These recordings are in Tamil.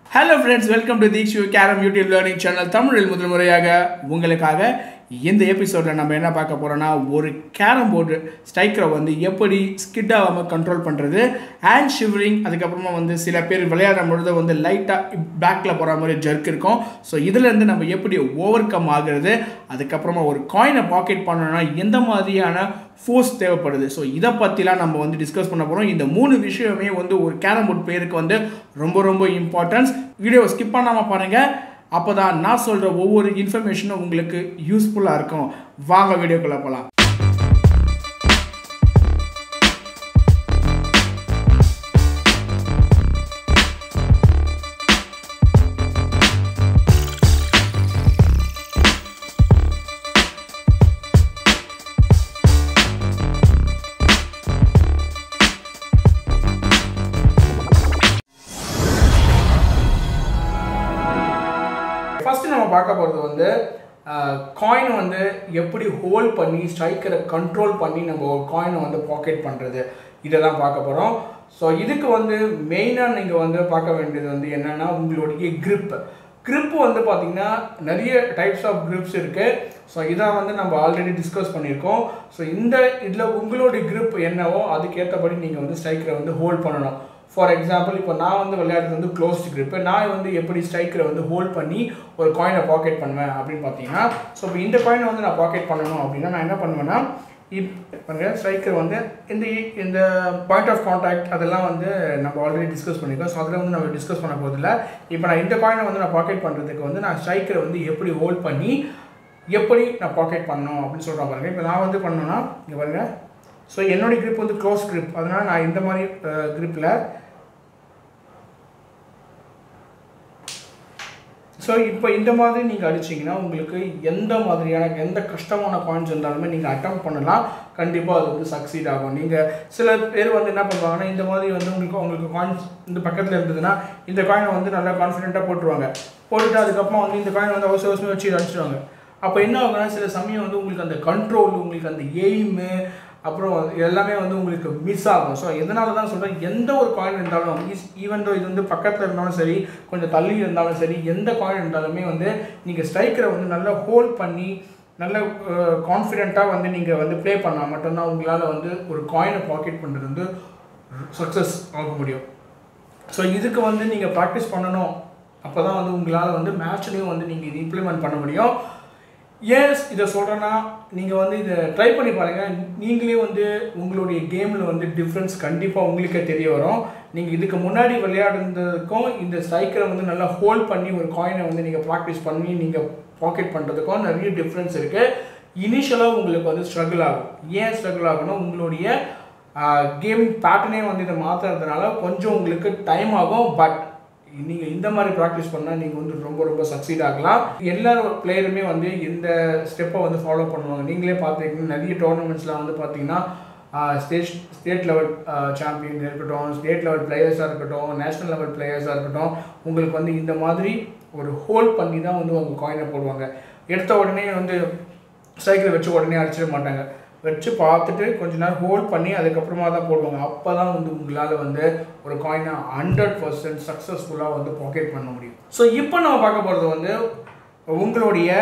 hello friends welcome to Deekshu carrom YouTube learning channel தமிழில் முதல் முறையாக உங்களுக்காக இந்த எபிசோடில் நம்ம என்ன பார்க்க போகிறோன்னா ஒரு கேரம் போர்டு ஸ்ட்ரைக்கரை வந்து எப்படி ஸ்கிட் ஆகாமல் கண்ட்ரோல் பண்ணுறது ஹேண்ட் ஷிவரிங் அதுக்கப்புறமா வந்து சில பேர் விளையாடும் பொழுது வந்து லைட்டாக பேக்கில் போகிற மாதிரி ஜர்க் இருக்கும் ஸோ இதுலேருந்து நம்ம எப்படி ஓவர் கம் ஆகுறது அதுக்கப்புறமா ஒரு காயினை பாக்கெட் பண்ணணும்னா எந்த மாதிரியான ஃபோர்ஸ் தேவைப்படுது ஸோ இதை பற்றிலாம் நம்ம வந்து டிஸ்கஸ் பண்ண போகிறோம் இந்த மூணு விஷயமே வந்து ஒரு கேரம் போர்டு பிளேயருக்கு வந்து ரொம்ப ரொம்ப இம்பார்ட்டன்ஸ் வீடியோவை ஸ்கிப் பண்ணாமல் பாருங்கள் அப்போ தான் நான் சொல்கிற ஒவ்வொரு இன்ஃபர்மேஷனும் உங்களுக்கு யூஸ்ஃபுல்லாக இருக்கும் வாங்க வீடியோக்குள்ளே போகலாம் ஃபஸ்ட்டு நம்ம பார்க்க போகிறது வந்து காயின் வந்து எப்படி ஹோல்ட் பண்ணி ஸ்ட்ரைக்கரை கண்ட்ரோல் பண்ணி நம்ம ஒரு காயினை வந்து பாக்கெட் பண்ணுறது இதை தான் பார்க்க போகிறோம் ஸோ இதுக்கு வந்து மெயினாக நீங்கள் வந்து பார்க்க வேண்டியது வந்து என்னென்னா உங்களுடைய grip grip வந்து பார்த்திங்கன்னா நிறைய டைப்ஸ் ஆஃப் grips இருக்குது ஸோ இதை வந்து நம்ம ஆல்ரெடி டிஸ்கஸ் பண்ணியிருக்கோம் ஸோ இந்த இதில் உங்களுடைய grip என்னவோ அதுக்கேற்றபடி நீங்கள் வந்து ஸ்ட்ரைக்கரை வந்து ஹோல்ட் பண்ணணும் ஃபார் எக்ஸாம்பிள் இப்போ நான் வந்து விளையாடுறது வந்து க்ளோஸ்ட் grip நான் வந்து எப்படி ஸ்ட்ரைக்கரை வந்து ஹோல்ட் பண்ணி ஒரு காயினை பாக்கெட் பண்ணுவேன் அப்படின்னு பார்த்தீங்கன்னா ஸோ இப்போ இந்த காயினை வந்து நான் பாக்கெட் பண்ணணும் அப்படின்னா நான் என்ன பண்ணுவேன்னா இப் பாருங்க ஸ்ட்ரைக்கர் வந்து இந்த இந்த பாயிண்ட் ஆஃப் காண்டாக்ட் அதெல்லாம் வந்து நம்ம ஆல்ரெடி டிஸ்கஸ் பண்ணியிருக்கோம் ஸோ அதில் வந்து நம்ம டிஸ்கஸ் பண்ண போதில்ல இப்போ நான் இந்த காயினை வந்து நான் பாக்கெட் பண்ணுறதுக்கு வந்து நான் ஸ்ட்ரைக்கரை வந்து எப்படி ஹோல்ட் பண்ணி எப்படி நான் பாக்கெட் பண்ணணும் அப்படின்னு சொல்கிறேன் பாருங்க இப்போ நான் வந்து பண்ணணும்னா இங்கே பாருங்க ஸோ என்னுடைய grip வந்து க்ளோஸ் grip அதனால் நான் இந்த மாதிரி gripல ஸோ இப்போ இந்த மாதிரி நீங்கள் அடிச்சிங்கன்னா உங்களுக்கு எந்த மாதிரியான எந்த கஷ்டமான பாயிண்ட்ஸ் இருந்தாலுமே நீங்கள் அட்டம் பண்ணலாம் கண்டிப்பாக அது வந்து சக்சீட் ஆகும் நீங்கள் சில பேர் வந்து என்ன பண்ணுவாங்கன்னா இந்த மாதிரி வந்து உங்களுக்கு உங்களுக்கு காயின்ஸ் இந்த பக்கத்தில் இருந்ததுன்னா இந்த காயினை வந்து நல்லா கான்ஃபிடென்ட்டாக போட்டுருவாங்க போட்டுட்டு அதுக்கப்புறமா வந்து இந்த காயினை வந்து அவசர அவசரமாக வச்சு அடிச்சிடுவாங்க அப்போ என்ன ஆகுனா சில சமயம் வந்து உங்களுக்கு அந்த கண்ட்ரோல் உங்களுக்கு அந்த எய்மு அப்புறம் எல்லாமே வந்து உங்களுக்கு மிஸ் ஆகும் ஸோ எதனால தான் சொல்கிறேன் எந்த ஒரு காயின் இருந்தாலும் ஈவன் தோ இது வந்து பக்கத்தில் இருந்தாலும் சரி கொஞ்சம் தள்ளி இருந்தாலும் சரி எந்த காயின் இருந்தாலுமே வந்து நீங்கள் ஸ்ட்ரைக்கரை வந்து நல்லா ஹோல்ட் பண்ணி நல்ல கான்ஃபிடெண்ட்டாக வந்து நீங்கள் வந்து ப்ளே பண்ணால் மட்டும்தான் உங்களால் வந்து ஒரு காயினை பாக்கெட் பண்ணுறது வந்து சக்ஸஸ் ஆக முடியும் ஸோ இதுக்கு வந்து நீங்கள் ப்ராக்டிஸ் பண்ணணும் அப்போ தான் வந்து உங்களால் வந்து மேட்ச்லேயும் வந்து நீங்கள் இது இம்ப்ளிமெண்ட் பண்ண முடியும் ஏன் இதை சொல்கிறேன்னா நீங்கள் வந்து இதை ட்ரை பண்ணி பாருங்கள் நீங்களே வந்து உங்களுடைய கேமில் வந்து டிஃப்ரென்ஸ் கண்டிப்பாக உங்களுக்கே தெரிய வரும் நீங்கள் இதுக்கு முன்னாடி விளையாடுறதுக்கும் இந்த ஸ்ட்ரைக்கரை வந்து நல்லா ஹோல்ட் பண்ணி ஒரு காயினை வந்து நீங்கள் ப்ராக்டிஸ் பண்ணி நீங்கள் பாக்கெட் பண்ணுறதுக்கும் நிறைய டிஃப்ரென்ஸ் இருக்குது இனிஷியலாக உங்களுக்கு வந்து ஸ்ட்ரகிள் ஆகும் ஏன் ஸ்ட்ரகிள் ஆகும்னா உங்களுடைய கேமிங் பேட்டர்னே வந்து இதை மாற்றுறதுனால கொஞ்சம் உங்களுக்கு டைம் ஆகும் பட் நீங்கள் இந்த மாதிரி ப்ராக்டிஸ் பண்ணால் நீங்கள் வந்து ரொம்ப ரொம்ப சக்சீட் ஆகலாம் எல்லா பிளேயருமே வந்து இந்த ஸ்டெப்பை வந்து ஃபாலோ பண்ணுவாங்க நீங்களே பார்த்துருக்கீங்க நிறைய டோர்னமெண்ட்ஸ்லாம் வந்து பார்த்தீங்கன்னா ஸ்டேட் ஸ்டேட் லெவல் சாம்பியன் இருக்கட்டும் ஸ்டேட் லெவல் பிளேயர்ஸாக இருக்கட்டும் நேஷ்னல் லெவல் பிளேயர்ஸாக இருக்கட்டும் உங்களுக்கு வந்து இந்த மாதிரி ஒரு ஹோல்ட் பண்ணி தான் வந்து அவங்க காயினை போடுவாங்க எடுத்த உடனே வந்து சைக்கிளை வச்சு உடனே அடிச்சிட மாட்டாங்க வச்சு பார்த்துட்டு கொஞ்ச நேரம் ஹோல்ட் பண்ணி அதுக்கப்புறமா தான் போடுவாங்க அப்போ தான் வந்து உங்களால் வந்து ஒரு காயினை ஹண்ட்ரட் பர்சன்ட் சக்ஸஸ்ஃபுல்லாக வந்து பாக்கெட் பண்ண முடியும் ஸோ இப்போ நம்ம பார்க்க போகிறது வந்து உங்களுடைய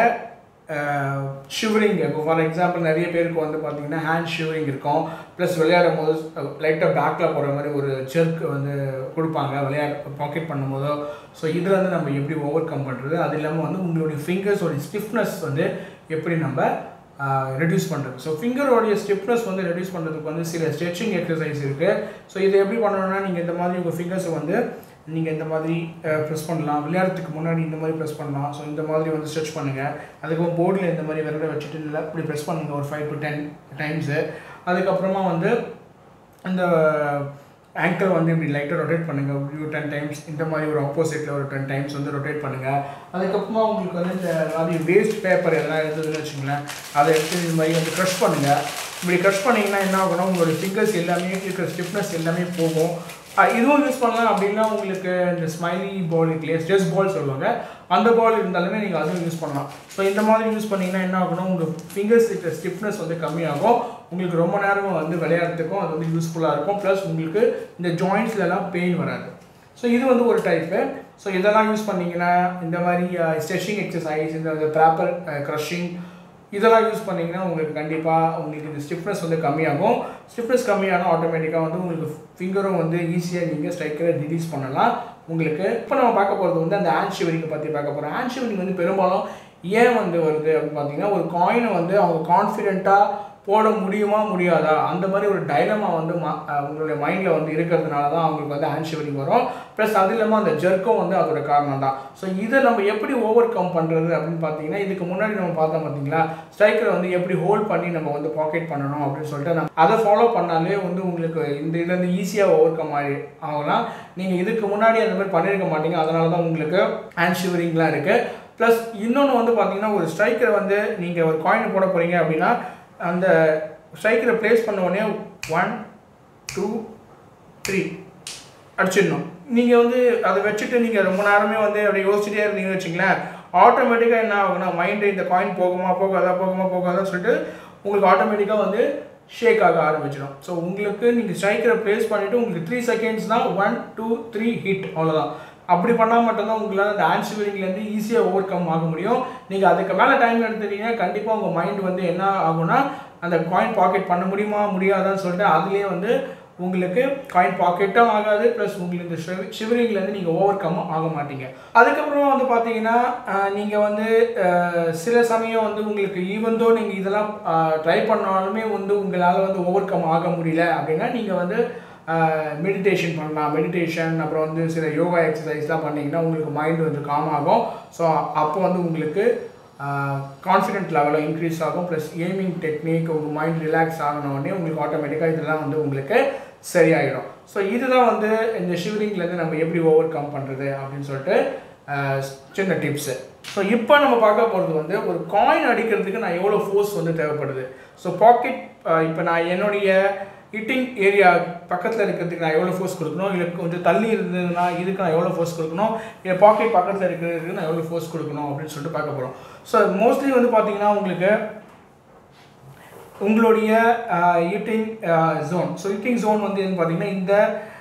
ஷிவரிங் இப்போ ஃபார் எக்ஸாம்பிள் நிறைய பேருக்கு வந்து பார்த்தீங்கன்னா ஹேண்ட் ஷிவரிங் இருக்கும் ப்ளஸ் விளையாடும் போது லைட்டாக பேக்கில் போகிற மாதிரி ஒரு ஜெர்க் வந்து கொடுப்பாங்க விளையாட பாக்கெட் பண்ணும்போதோ ஸோ இதில் வந்து நம்ம எப்படி ஓவர் கம் பண்ணுறது அது இல்லாமல் வந்து உங்களுடைய ஃபிங்கர்ஸோடைய ஸ்டிஃப்னஸ் வந்து எப்படி நம்ம ரெடியூஸ் பண்ணுறது ஸோ ஃபிங்கரோடைய ஸ்டிப்னஸ் வந்து ரெடியூஸ் பண்ணுறதுக்கு வந்து சில ஸ்ட்ரெச்சிங் எக்ஸசைஸ் இருக்குது ஸோ இதை எப்படி பண்ணணும்னா நீங்கள் இந்த மாதிரி உங்கள் ஃபிங்கர்ஸை வந்து நீங்கள் இந்த மாதிரி ப்ரெஸ் பண்ணலாம் விளையாடுறதுக்கு முன்னாடி இந்த மாதிரி ப்ரெஸ் பண்ணலாம் ஸோ இந்த மாதிரி வந்து ஸ்ட்ரெச் பண்ணுங்கள் அதுக்கப்புறம் போர்டில் இந்த மாதிரி விரட வச்சுட்டு இல்லை இப்படி ப்ரெஸ் பண்ணுங்கள் ஒரு ஃபைவ் டு டென் டைம்ஸு அதுக்கப்புறமா வந்து அந்த ஆங்கர் வந்து இப்படி லைட்டாக ரொட்டேட் பண்ணுங்கள் ஒரு டென் டைம்ஸ் இந்த மாதிரி ஒரு ஆப்போசிட்டில் ஒரு டென் டைம்ஸ் வந்து ரொட்டேட் பண்ணுங்கள் அதுக்கப்புறமா உங்களுக்கு வந்து இந்த மாதிரி வேஸ்ட் பேப்பர் எதனா இருந்ததுன்னு வச்சுங்களேன் அதை எடுத்து இந்த மாதிரி வந்து க்ரஷ் பண்ணுங்கள் இப்படி க்ரஷ் பண்ணிங்கன்னா என்ன ஆகும்னா உங்களோட ஃபிங்கர்ஸ் எல்லாமே இருக்கிற ஸ்டிஃப்னஸ் எல்லாமே போகும் இதுவும் யூஸ் பண்ணலாம் அப்படின்னா உங்களுக்கு இந்த ஸ்மைலி பால் இல்லையா ஸ்ட்ரெஸ் பால் சொல்லுவாங்க அந்த பால் இருந்தாலுமே நீங்கள் அதுவும் யூஸ் பண்ணலாம் ஸோ இந்த மாதிரி யூஸ் பண்ணிங்கன்னா என்ன ஆகும்னா உங்கள் ஃபிங்கர்ஸ் இருக்கிற ஸ்டிஃப்னஸ் வந்து கம்மியாகும் உங்களுக்கு ரொம்ப நேரம் வந்து விளையாடுறதுக்கும் அது வந்து யூஸ்ஃபுல்லாக இருக்கும் ப்ளஸ் உங்களுக்கு இந்த ஜாயின்ஸ்லலாம் பெயின் வராது ஸோ இது வந்து ஒரு டைப்பு ஸோ இதெல்லாம் யூஸ் பண்ணீங்கன்னா இந்த மாதிரி ஸ்ட்ரெச்சிங் எக்ஸசைஸ் இந்த ப்ராப்பர் க்ரஷிங் இதெல்லாம் யூஸ் பண்ணீங்கன்னா உங்களுக்கு கண்டிப்பாக உங்களுக்கு இந்த ஸ்டிஃப்னஸ் வந்து கம்மியாகும் ஸ்டிஃப்னஸ் கம்மியானால் ஆட்டோமேட்டிக்காக வந்து உங்களுக்கு ஃபிங்கரும் வந்து ஈஸியாக நீங்கள் ஸ்ட்ரைக்கரை ரிலீஸ் பண்ணலாம் உங்களுக்கு இப்போ நம்ம பார்க்க போகிறது வந்து அந்த ஹேண்ட் ஷிவரிங்கை பற்றி பார்க்க போகிறோம் ஹேண்ட் ஷிவரிங் வந்து பெரும்பாலும் ஏன் வந்து வருது அப்படின்னு பார்த்தீங்கன்னா ஒரு காயினை வந்து அவங்க கான்ஃபிடென்ட்டாக போட முடியுமா முடியாதா அந்த மாதிரி ஒரு டைலமா வந்து ம- அஹ் உங்களுடைய மைண்டில் வந்து இருக்கிறதுனால தான் அவங்களுக்கு வந்து ஹேண்ட் ஷிவரிங் வரும் ப்ளஸ் அது இல்லாமல் அந்த ஜெர்க்கும் வந்து அதோட காரணம் தான் ஸோ இதை நம்ம எப்படி ஓவர் கம் பண்ணுறது அப்படின்னு பார்த்தீங்கன்னா இதுக்கு முன்னாடி நம்ம பார்த்தோம் பார்த்தீங்களா ஸ்ட்ரைக்கரை வந்து எப்படி ஹோல்ட் பண்ணி நம்ம வந்து பாக்கெட் பண்ணணும் அப்படின்னு சொல்லிட்டு நம்ம அதை ஃபாலோ பண்ணாலே வந்து உங்களுக்கு இந்த இதுலேருந்து ஈஸியாக ஓவர் கம் ஆகி ஆகலாம் நீங்கள் இதுக்கு முன்னாடி அந்த மாதிரி பண்ணியிருக்க மாட்டீங்க அதனால தான் உங்களுக்கு ஹேண்ட் ஷிவரிங்லாம் இருக்குது ப்ளஸ் இன்னொன்று வந்து பார்த்தீங்கன்னா ஒரு ஸ்ட்ரைக்கரை வந்து நீங்கள் ஒரு காயின் போட போகிறீங்க அப்படின்னா அந்த ஸ்ட்ரைக்கரை ப்ளேஸ் பண்ண உடனே ஒன் டூ த்ரீ அடிச்சிடணும் நீங்கள் வந்து அதை வச்சுட்டு நீங்கள் ரொம்ப நேரமே வந்து அப்படி யோசிச்சுட்டே இருந்தீங்கன்னு வச்சுங்களேன் ஆட்டோமேட்டிக்காக என்ன ஆகும்னா மைண்டு இந்த காயின் போகுமா போகாதா போகுமா போகாதான்னு சொல்லிட்டு உங்களுக்கு ஆட்டோமேட்டிக்காக வந்து ஷேக் ஆக ஆரம்பிச்சிடும் ஸோ உங்களுக்கு நீங்கள் ஸ்ட்ரைக்கரை ப்ளேஸ் பண்ணிவிட்டு உங்களுக்கு த்ரீ செகண்ட்ஸ் தான் ஒன் டூ த்ரீ ஹிட் அவ்வளோதான் அப்படி பண்ணால் மட்டும்தான் உங்களால் அந்த ஆன்சரிங்லேருந்து ஈஸியாக ஓவர் கம் ஆக முடியும் நீங்கள் அதுக்கு மேலே டைம் எடுத்துட்டீங்கன்னா கண்டிப்பாக உங்கள் மைண்ட் வந்து என்ன ஆகும்னா அந்த காயின் பாக்கெட் பண்ண முடியுமா முடியாதான்னு சொல்லிட்டு அதுலேயே வந்து உங்களுக்கு காயின் பாக்கெட்டும் ஆகாது ப்ளஸ் உங்களுக்கு இந்த ஷிவரிங்லேருந்து நீங்கள் ஓவர் கம்மும் ஆக மாட்டீங்க அதுக்கப்புறமா வந்து பார்த்தீங்கன்னா நீங்கள் வந்து அஹ், சில சமயம் வந்து உங்களுக்கு ஈவன் தோ நீங்கள் இதெல்லாம் ட்ரை பண்ணாலுமே வந்து உங்களால் வந்து ஓவர் கம் ஆக முடியல அப்படின்னா நீங்கள் வந்து மெடிடேஷன் பண்ணலாம் மெடிடேஷன் அப்புறம் வந்து சில யோகா எக்ஸசைஸ்லாம் பண்ணிங்கன்னா உங்களுக்கு மைண்ட் வந்து காம் ஆகும் ஸோ அப்போ வந்து உங்களுக்கு கான்ஃபிடென்ட் லெவலும் இன்க்ரீஸ் ஆகும் ப்ளஸ் எய்மிங் டெக்னிக் உங்கள் மைண்ட் ரிலாக்ஸ் ஆகின உடனே உங்களுக்கு ஆட்டோமேட்டிக்காக இதெல்லாம் வந்து உங்களுக்கு சரியாயிடும் ஸோ இதுதான் வந்து இந்த ஷிவரிங்லேருந்து நம்ம எப்படி ஓவர் கம் பண்ணுறது அப்படின்னு சொல்லிட்டு ஆஹ், சின்ன டிப்ஸு ஸோ இப்போ நம்ம பார்க்க போகிறது வந்து ஒரு காயின் அடிக்கிறதுக்கு நான் எவ்வளோ ஃபோர்ஸ் வந்து தேவைப்படுது ஸோ பாக்கெட் இப்போ நான் என்னுடைய ஹிட்டிங் ஏரியா பக்கத்தில் இருக்கிறதுக்கு நான் எவ்வளோ ஃபோர்ஸ் கொடுக்கணும் இல்லை கொஞ்சம் தள்ளி இருந்ததுன்னா இதுக்கு நான் எவ்வளோ ஃபோர்ஸ் கொடுக்கணும் இல்லை பாக்கெட் பக்கத்தில் இருக்கிறதுக்கு நான் எவ்வளோ ஃபோர்ஸ் கொடுக்கணும் அப்படின்னு சொல்லிட்டு பார்க்க போகிறோம் ஸோ மோஸ்ட்லி வந்து பார்த்தீங்கன்னா உங்களுக்கு உங்களுடைய hitting zone so hitting zone வந்து எதுன்னு பார்த்தீங்கன்னா இந்த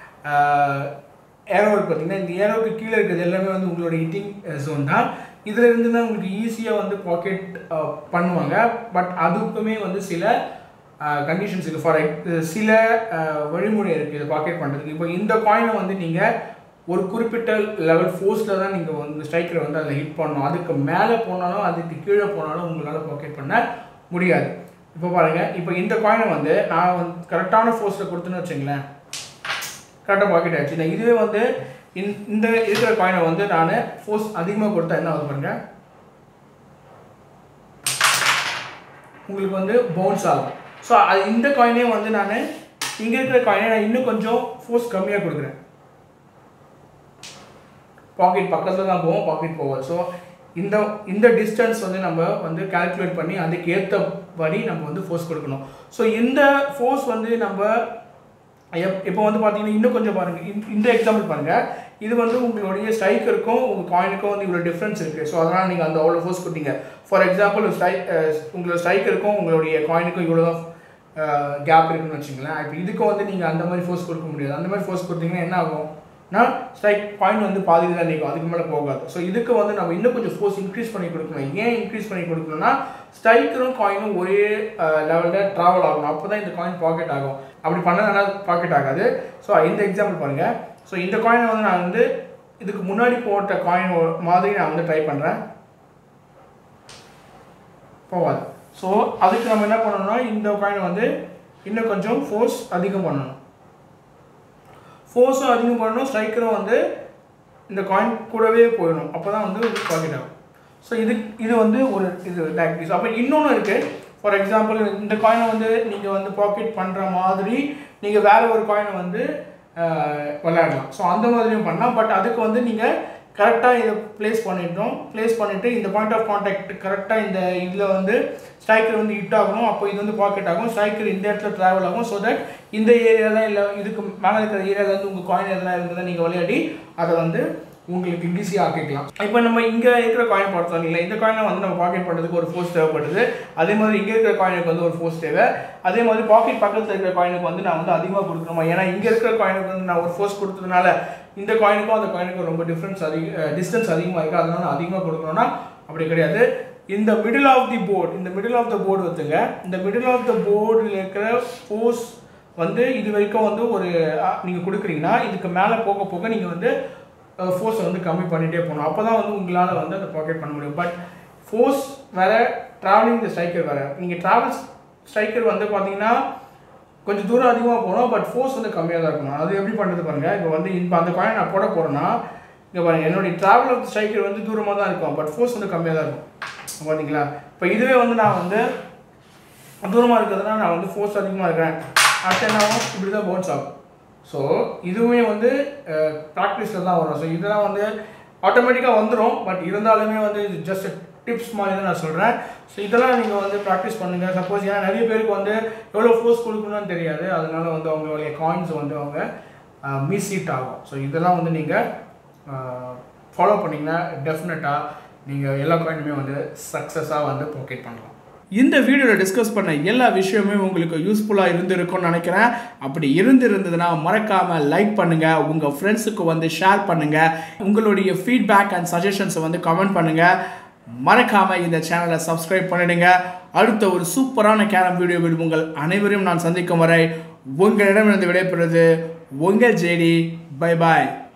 ஏரோ இருக்கு பார்த்தீங்கன்னா இந்த ஏரோவுக்கு கீழே இருக்கிறது எல்லாமே வந்து உங்களோட ஈட்டிங் ஜோன் தான் இதில் இருந்து தான் உங்களுக்கு ஈஸியாக வந்து பாக்கெட் பண்ணுவாங்க பட் அதுக்குமே வந்து சில கண்டிஷன்ஸ் இருக்குது ஃபார் சில அஹ், வழிமுறை இருக்குது இதை பாக்கெட் பண்ணுறதுக்கு இப்போ இந்த காயினை வந்து நீங்கள் ஒரு குறிப்பிட்ட லெவல் ஃபோர்ஸில் தான் நீங்கள் வந்து ஸ்ட்ரைக்கரை வந்து அதில் ஹிட் பண்ணணும் அதுக்கு மேலே போனாலும் அதுக்கு கீழே போனாலும் உங்களால் பாக்கெட் பண்ண முடியாது இப்போ பாருங்கள் இப்போ இந்த காயினை வந்து நான் வந்து கரெக்டான ஃபோர்ஸில் கொடுத்துன்னு வச்சுங்களேன் கரெக்டாக பாக்கெட் ஆயிடுச்சு நான் இதுவே வந்து இந்த- இந்த இருக்கிற காயினை வந்து நான் ஃபோர்ஸ் அதிகமாக கொடுத்தா என்ன ஆகுது பாருங்க உங்களுக்கு வந்து பவுன்ஸ் ஆகும் ஸோ அது இந்த காயினே வந்து நான் இங்கே இருக்கிற காயினை நான் இன்னும் கொஞ்சம் ஃபோர்ஸ் கம்மியாக கொடுக்குறேன் பாக்கெட் பக்கத்தில் தான் போவோம் பாக்கெட் போவோம் ஸோ இந்த இந்த டிஸ்டன்ஸ் வந்து நம்ம வந்து கால்குலேட் பண்ணி அதுக்கு ஏற்ற வரி நம்ம வந்து ஃபோர்ஸ் கொடுக்கணும் ஸோ இந்த ஃபோர்ஸ் வந்து நம்ம எப் இப்போ வந்து பார்த்தீங்கன்னா இன்னும் கொஞ்சம் பாருங்கள் இந்த- இந்த எக்ஸாம்பிள் பாருங்கள் இது வந்து உங்களுடைய ஸ்ட்ரைக்கருக்கும் உங்கள் காயினுக்கும் வந்து இவ்வளோ டிஃப்ரென்ஸ் இருக்குது ஸோ அதனால் நீங்கள் அந்த அவ்வளோ ஃபோர்ஸ் கொடுத்தீங்க ஃபார் எக்ஸாம்பிள் ஸ்ட்ரைக் உங்களோட ஸ்ட்ரைக்கருக்கும் உங்களுடைய காயினுக்கும் இவ்வளோ தான் கேப் இருக்குன்னு வச்சுங்களேன் இப்போ இதுக்கும் வந்து நீங்கள் அந்த மாதிரி ஃபோர்ஸ் கொடுக்க முடியாது அந்த மாதிரி ஃபோர்ஸ் கொடுத்தீங்கன்னா என்ன ஆகும் நான் ஸ்ட்ரைக் பாயிண்ட் வந்து பாதியில் தான் நிற்கும் அதுக்கு மேலே போகாது ஸோ இதுக்கு வந்து நம்ம இன்னும் கொஞ்சம் ஃபோர்ஸ் இன்க்ரீஸ் பண்ணி கொடுக்கணும் ஏன் இன்க்ரீஸ் பண்ணி கொடுக்கணும்னா ஸ்ட்ரைக்கரும் காயினும் ஒரே லெவலில் ட்ராவல் ஆகணும் அப்போ தான் இந்த காயின் பாக்கெட் ஆகும் அப்படி பண்ணதுனால பாக்கெட் ஆகாது ஸோ இந்த எக்ஸாம்பிள் பாருங்கள் ஸோ இந்த காயினை வந்து நான் வந்து இதுக்கு முன்னாடி போட்ட காயின் மாதிரி நான் வந்து ட்ரை பண்ணுறேன் போகாது ஸோ அதுக்கு நம்ம என்ன பண்ணணும்னா இந்த காயினை வந்து இன்னும் கொஞ்சம் ஃபோர்ஸ் அதிகம் பண்ணணும் ஃபோர்ஸும் அதிகம் பண்ணணும் ஸ்ட்ரைக்கரும் வந்து இந்த காயின் கூடவே போயிடணும் அப்போ தான் வந்து பாக்கெட் ஆகும் ஸோ இது இது வந்து ஒரு இது டாக்டிஸ் அப்போ இன்னொன்று இருக்குது ஃபார் எக்ஸாம்பிள் இந்த காயினை வந்து நீங்கள் வந்து பாக்கெட் பண்ணுற மாதிரி நீங்கள் வேற ஒரு காயினை வந்து அஹ், விளையாடலாம் ஸோ அந்த மாதிரியும் பண்ணலாம் பட் அதுக்கு வந்து நீங்கள் கரெக்டாக இதை ப்ளேஸ் பண்ணிட்டோம் ப்ளேஸ் பண்ணிவிட்டு இந்த பாயிண்ட் ஆஃப் கான்டாக்ட் கரெக்டாக இந்த இதில் வந்து ஸ்ட்ரைக்கர் வந்து ஹிட் ஆகணும் அப்போ இது வந்து பாக்கெட் ஆகும் ஸ்ட்ரைக்கர் இந்த இடத்துல ட்ராவல் ஆகும் ஸோ தட் இந்த ஏரியாவில் இல்லை இதுக்கு மேலே இருக்கிற ஏரியாவில் வந்து உங்கள் காயின் எதனா இருந்ததை நீங்கள் விளையாடி அதை வந்து உங்களுக்கு ஈஸியாக ஆக்கிக்கலாம் இப்போ நம்ம இங்கே இருக்கிற காயின் பார்த்தோம் இல்லைங்களா இந்த காயினை வந்து நம்ம பாக்கெட் பண்ணுறதுக்கு ஒரு ஃபோர்ஸ் தேவைப்படுது அதே மாதிரி இங்கே இருக்கிற காயினுக்கு வந்து ஒரு ஃபோர்ஸ் தேவை அதே மாதிரி பாக்கெட் பக்கத்தில் இருக்கிற காயினுக்கு வந்து நான் வந்து அதிகமாக கொடுக்கணுமா ஏன்னா இங்கே இருக்கிற காயினுக்கு வந்து நான் ஒரு ஃபோர்ஸ் கொடுத்ததுனால இந்த காயினுக்கும் அந்த காயினுக்கும் ரொம்ப டிஃப்ரென்ஸ் அதிக டிஸ்டன்ஸ் அதிகமாக இருக்குது அதனால அதிகமாக கொடுக்கணும்னா அப்படி கிடையாது இந்த மிடில் ஆஃப் தி போர்டு இந்த மிடில் ஆஃப் த போர்டு வந்துங்க இந்த மிடில் ஆஃப் த போர்டில் இருக்கிற ஃபோர்ஸ் வந்து இது வரைக்கும் வந்து ஒரு நீங்கள் கொடுக்குறீங்கன்னா இதுக்கு மேலே போக போக நீங்கள் வந்து ஃபோர்ஸை வந்து கம்மி பண்ணிகிட்டே போகணும் அப்போ தான் வந்து உங்களால் வந்து அந்த பாக்கெட் பண்ண முடியும் பட் ஃபோர்ஸ் வேறு ட்ராவலிங் த ஸ்ட்ரைக்கர் வேறு நீங்கள் ட்ராவல் ஸ்ட்ரைக்கர் வந்து பார்த்தீங்கன்னா கொஞ்சம் தூரம் அதிகமாக போகணும் பட் ஃபோர்ஸ் வந்து கம்மியாக தான் இருக்கணும் அது எப்படி பண்ணுறது பாருங்கள் இப்போ வந்து இப்போ அந்த காயின் நான் போட போகிறேன்னா இங்கே பாருங்கள் என்னுடைய ட்ராவல் ஆஃப் ஸ்ட்ரைக்கர் வந்து தூரமாக தான் இருக்கும் பட் ஃபோர்ஸ் வந்து கம்மியாக தான் இருக்கும் பார்த்தீங்களா இப்போ இதுவே வந்து நான் வந்து தூரமாக இருக்கிறதுனா நான் வந்து ஃபோர்ஸ் அதிகமாக இருக்கிறேன் அடுத்து என்ன ஆகும் இப்படி தான் பவுன்ஸ் ஆகும் ஸோ இதுவுமே வந்து ப்ராக்டிஸில் தான் வரும் ஸோ இதெல்லாம் வந்து ஆட்டோமேட்டிக்காக வந்துடும் பட் இருந்தாலுமே வந்து இது ஜஸ்ட் டிப்ஸ் மாதிரி தான் நான் சொல்கிறேன் ஸோ இதெல்லாம் நீங்கள் வந்து ப்ராக்டிஸ் பண்ணுங்கள் சப்போஸ் ஏன்னா நிறைய பேருக்கு வந்து எவ்வளோ ஃபோர்ஸ் கொடுக்கணும்னு தெரியாது அதனால வந்து அவங்களுடைய காயின்ஸ் வந்து அவங்க மிஸ் ஹீட் ஆகும் ஸோ இதெல்லாம் வந்து நீங்கள் ஃபாலோ பண்ணிங்கன்னா டெஃபினட்டாக நீங்கள் எல்லா காயினுமே வந்து சக்ஸஸாக வந்து பாக்கெட் பண்ணலாம் இந்த வீடியோவில் டிஸ்கஸ் பண்ண எல்லா விஷயமே உங்களுக்கு யூஸ்ஃபுல்லாக இருந்திருக்கும்னு நினைக்கிறேன் அப்படி இருந்திருந்ததுன்னா மறக்காமல் லைக் பண்ணுங்கள் உங்கள் ஃப்ரெண்ட்ஸுக்கு வந்து ஷேர் பண்ணுங்கள் உங்களுடைய ஃபீட்பேக் அண்ட் சஜஷன்ஸை வந்து கமெண்ட் பண்ணுங்கள் மறக்காமல் இந்த சேனலை சப்ஸ்கிரைப் பண்ணிடுங்க அடுத்த ஒரு சூப்பரான கேரம் வீடியோவில் உங்கள் அனைவரையும் நான் சந்திக்கும் வரை உங்களிடமிருந்து விடைபெறுவது உங்கள் ஜேடி பை பாய்